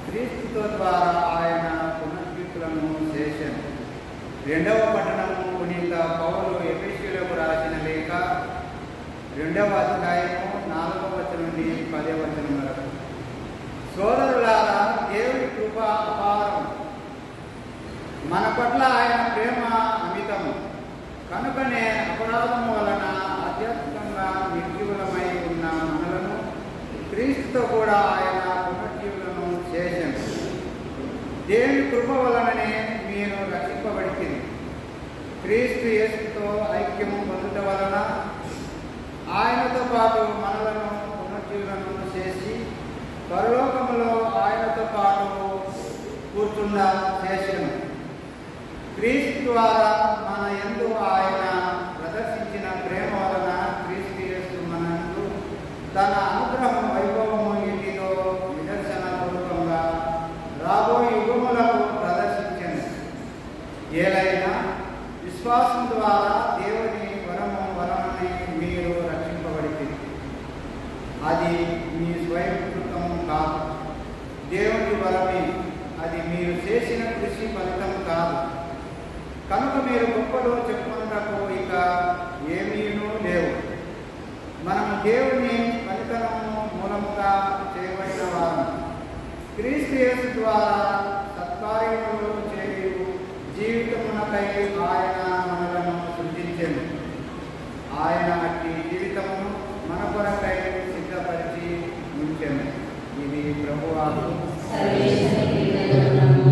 క్రీస్తుతో ద్వారా ఆయన పునర్కీర్తులను చేశాను రెండవ పట్టణము పునీత పౌలు ఎఫెసీలకు రాసిన లేఖ రెండవ అధ్యాయము నాలుగవ వచనం నుండి పదవ వచనం వరకు సోదరులారా దేవుడి కృప అపారం మన పట్ల ఆయన ప్రేమ అమితము కనుకనే అపరాధము వలన ఆధ్యాత్మికంగా నిర్జీవులమై ఉన్న మనలను క్రీస్తుతో కూడా ఆయన పునర్జీవులను చేశాను దేవుని కృప వలననే మీరు రక్షింపబడింది క్రీస్తు యేసుతో ఐక్యము పొందుట వలన ఆయనతో పాటు మనలను పునర్జీవులను చేసి పరలోకములో ఆయనతో పాటు కూర్చున్న చేసను క్రీస్తు ద్వారా మన ఎందు ఆయన ప్రదర్శించిన ప్రేమ వలన క్రీస్తు యేసు మనందు తన అనుగ్రహం వైభవము ఇంటిలో నిదర్శన పూర్వకంగా రాబోయే యుగములకు ప్రదర్శించను ఏలైనా విశ్వాసం ద్వారా దేవుని వరము వరమని మీరు రక్షింపబడింది అది మీ స్వయంకృతం కాదు దేవుని వరమే అది మీరు చేసిన కృషి ఫలితం కాదు కనుక మీరు గొప్పలు చెప్పుకున్నకు ఇక ఏమీనూ లేవు మనము దేవుని ఫలితము మూలముగా చేయబడిన వారు క్రీస్తు యేసు ద్వారా సత్కార్యములు చేయు జీవితమునకై ఆయన మనలను సృష్టించాను ఆయన అట్టి జీవితమును మన కొరకై సిద్ధపరిచి ఉంచాను ఇది ప్రభువాకు సర్వేశ్వరుని వందనము